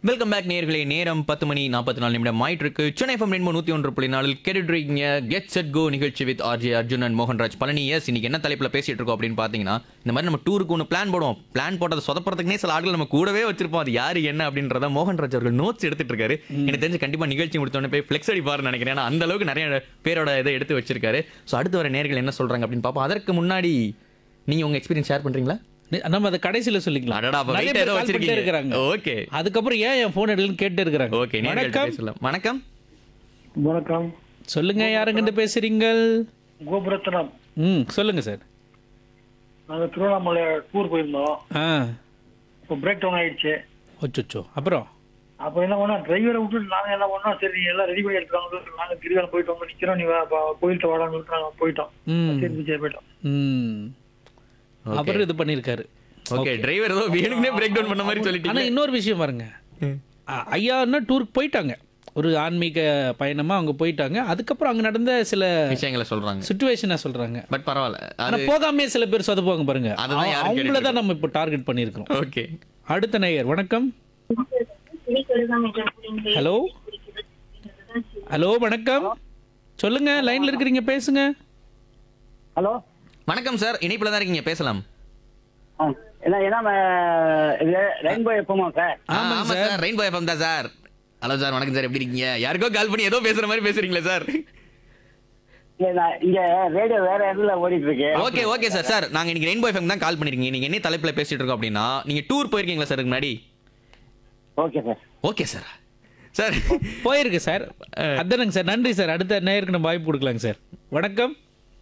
Welcome back நேர்களே நேரம் பத்து மணி நாற்பத்தி நாலு நிமிடம் ஆயிட்டு இருக்கு சென்னை எஃப்எம் ரெண்டு நூத்தி ஒன்று புள்ளி நாலில் கேட்டுட்டு கெட் செட் கோ நிகழ்ச்சி with RJ Arjun and Mohanraj Palani yes இன்னைக்கு என்ன தலைப்புல பேசிட்டு இருக்கோம் அப்படின்னு பாத்தீங்கன்னா இந்த மாதிரி நம்ம டூருக்கு ஒன்று பிளான் போடுவோம் பிளான் போட்டதை சொதப்புறதுக்குனே சில ஆட்கள் நம்ம கூடவே வச்சிருப்போம் அது யாரு என்ன அப்படின்றத மோகன்ராஜ் அவர்கள் நோட்ஸ் எடுத்துட்டு இருக்காரு எனக்கு தெரிஞ்சு கண்டிப்பா நிகழ்ச்சி முடித்தோடனே போய் ஃபிளெக்ஸ் அடிப்பாருன்னு நினைக்கிறேன் ஏன்னா அந்த அளவுக்கு நிறைய பேரோட இதை எடுத்து வச்சிருக்காரு ஸோ அடுத்து வர நேர்கள் என்ன சொல்றாங்க அப்படின்னு பார்ப்போம் அதற்கு முன்னாடி நீங்க உங்க எக்ஸ்பீரியன்ஸ் ஷேர் பண்றீங்களா நி- நம்ம அதை கடைசியில சொல்லிக்கலாம் அடடா, அப்ப நிறைய weight பேர் ஏதோ call பண்ணிட்டே வச்சிருக்கீங்க. இருக்கிறாங்க Okay. அதுக்கப்புறம் ஏன் என் போன் எடுக்கலன்னு கேட்டு இருக்கிறாங்க ஓகே நேர்கள்ட்ட வணக்கம் பேசலாம் வணக்கம் வணக்கம் சொல்லுங்க யாருங்கிட்ட பேசுறீங்க கோபுரத்தனம் ம் சொல்லுங்க சார் நாங்கள் திருவண்ணாமலை டூர் போயிருந்தோம் ஆ இப்போ பிரேக் டவுன் ஆயிடுச்சு ஒச்சோ அப்புறம் அப்போ என்ன பண்ணோம் டிரைவரை விட்டுட்டு நாங்கள் என்ன பண்ணோம் சரி நீ எல்லாம் ரெடி பண்ணி எடுத்துக்காங்க நாங்கள் கிரிவலம் போயிட்டு வந்து நிற்கிறோம் நீ வா- பா- கோயில்கிட்ட வாடான்னு சொல்லிட்டு நாங்கள் போயிட்டோம் ம் சரி விஜய் போயிட்டோம் ம் அப்புறம் இது பண்ணியிருக்காரு ஓகே டிரைவர் ஏதோ வேணும்னே பிரேக் டவுன் பண்ண மாதிரி ஆனா சொல்லிட்டீங்க இன்னொரு விஷயம் பாருங்க அ- ஐயான்னா டூருக்கு போயிட்டாங்க ஒரு ஆன்மீக பயணமா அவங்க போயிட்டாங்க அதுக்கப்புறம் அங்க நடந்த சில விஷயங்களை சொல்றாங்க சுச்சுவேஷனை சொல்றாங்க பட் பரவாயில்ல ஆனா அது போகாமே சில பேர் சொதப்புவாங்க பாருங்க அதுதான் யாரும் அவங்கள தான் நம்ம இப்போ டார்கெட் பண்ணியிருக்கிறோம் ஓகே அடுத்த நேயர் வணக்கம் ஹலோ ஹலோ வணக்கம் சொல்லுங்க லைன்ல இருக்கிறீங்க பேசுங்க ஹலோ வணக்கம் சார் இணைப்புல தான் இருக்கீங்க பேசலாம் ஆ என்ன என்ன இது ரெயின்போ எப்போமா சார் ஆ, ஆமாங்க ஆமா சார். சார் ரெயின்போ எஃப்எம் தான் சார் ஹலோ சார் வணக்கம் சார் எப்படி இருக்கீங்க யாருக்கோ கால் பண்ணி ஏதோ பேசுற மாதிரி பேசுறீங்களா சார் இல்ல நான் இங்க ரேடியோ வேற இடத்துல ஓடிட்டு இருக்கு ஓகே ஓகே சார் சார் நாங்க இன்னைக்கு ரெயின்போ எஃப்எம் தான் கால் பண்ணிருக்கீங்க நீங்க என்ன தலைப்புல பேசிட்டு இருக்கோம் அப்படின்னா நீங்க டூர் போயிருக்கீங்களா சார் இதுக்கு முன்னாடி okay sir okay sir sir போயிருக்கு சார் அதானுங்க சார் நன்றி சார் அடுத்த நேயருக்கு நம்ம வாய்ப்பு கொடுக்கலாங்க சார் வணக்கம்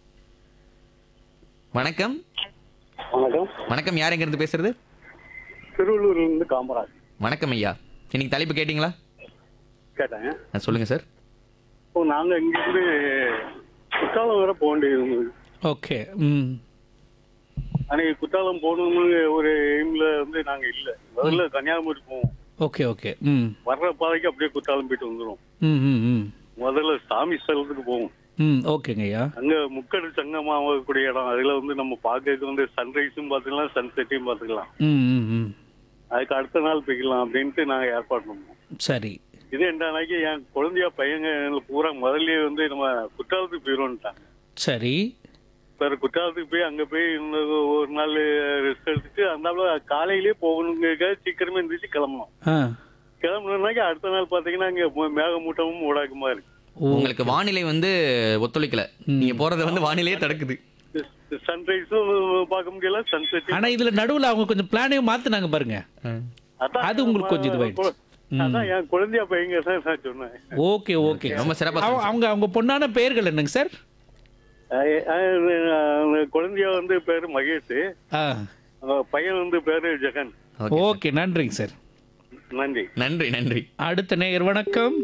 வணக்கம் வணக்கம் வணக்கம் யார் எங்க இருந்து பேசுறது திருவள்ளூர்ல இருந்து காமராஜ் வணக்கம் ஐயா இன்னைக்கு தலைப்பு கேட்டிங்களா கேட்டேன் ஆ, சொல்லுங்க சார் இப்போ நாங்க இங்க இருந்து குற்றாலம் வர போக வேண்டியது இருந்தது. ஓகே ம் அன்னைக்கு குற்றாலம் போகணும்னு ஒரு எய்ம்ல வந்து நாங்க இல்ல முதல்ல கன்னியாகுமரி போவோம் ஓகே ஓகே ம் வர்ற பாதைக்கு அப்படியே குற்றாலம் போயிட்டு வந்துரும் ம் ம் ம் முதல்ல சாமி ஸ்தலத்துக்கு போவோம் ம் ஓகேங்க ஐயா அங்க முக்கடு சங்கமாகக்கூடிய இடம் அதுல வந்து நம்ம பார்க்கறதுக்கு வந்து சன்ரைஸும் பார்த்துக்கலாம் சன்செட்டையும் பார்த்துக்கலாம் ம் ம் ம் அதுக்கு அடுத்த நாள் போய்க்கலாம் அப்படின்ட்டு நாங்க ஏற்பாடு பண்ணோம் சரி இது என்னன்னாக்கி என் குழந்தையா பையங்க பூரா முதல்லயே வந்து நம்ம குற்றாலத்துக்கு போயிடுவோம்ட்டாங்க சரி சார் குற்றாலத்துக்கு போய் அங்க போய் இன்னொரு ஒரு நாள் ரெஸ்ட் எடுத்துட்டு அந்த காலையிலேயே போகணுங்க சீக்கிரமே எந்திரிச்சு கிளம்பணும் ஆ கிளம்பணும்னாக்கி அடுத்த நாள் பாத்தீங்கன்னா அங்க மு- மேகமூட்டமும் ஊடாக்குமா இருக்கு ஓ உங்களுக்கு வானிலை வந்து ஒத்துழைக்கல நீங்க போறத வந்து வானிலையே தடுக்குது சன்ரைஸும் பார்க்க முடியல சன்செட்டும் ஆனா இதுல நடுவுல அவங்க கொஞ்சம் பிளானையும் மாத்துனாங்க பாருங்க அது உங்களுக்கு கொஞ்சம் இதுவாயிடுச்சு. அதான் என் குழந்தையா பையங்க தான் நான் சொன்னேன் ஓகே ஓகே ரொம்ப சிறப்பா அவங்க அவங்க அவங்க பொண்ணான பெயர்கள் என்னங்க சார் அஹ் அஹ் குழந்தையா வந்து பேரு மகேஷ் ஆ அஹ் பையன் வந்து பேரு ஜெகன் ஓகே ஓகே நன்றிங்க சார் நன்றி நன்றி நன்றி அடுத்த நேயர் வணக்கம்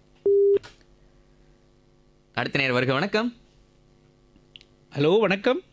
அடுத்த நேரம் வருக வணக்கம் ஹலோ வணக்கம்